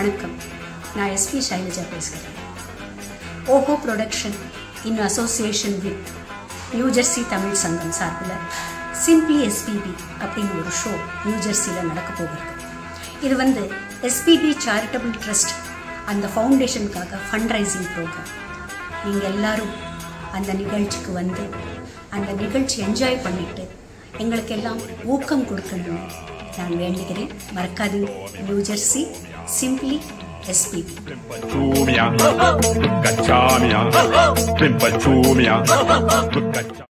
வணக்கம் நான் எஸ்பி சைலஜா பேசுகிறேன் ஓஹோ production in association with New Jersey Tamil Sangam சார்பில் சிம்பிளி எஸ்பிபி அப்படின்னு ஒரு ஷோ நியூ ஜெர்சியில் நடக்க போகிறது இது வந்து எஸ்பிபி சேரிட்டபிள் ட்ரஸ்ட் அந்த ஃபவுண்டேஷனுக்காக ஃபண்ட் ரைசிங் ப்ரோக்ராம் நீங்கள் எல்லாரும் அந்த நிகழ்ச்சிக்கு வந்து அந்த நிகழ்ச்சி என்ஜாய் பண்ணிட்டு எங்களுக்கெல்லாம் ஊக்கம் கொடுக்கணும்னு நான் வேண்டுகிறேன் மறக்காதீங்க New Jersey simply SPB Tumia, Gacciamia, Pimpacciumia, Gaccia.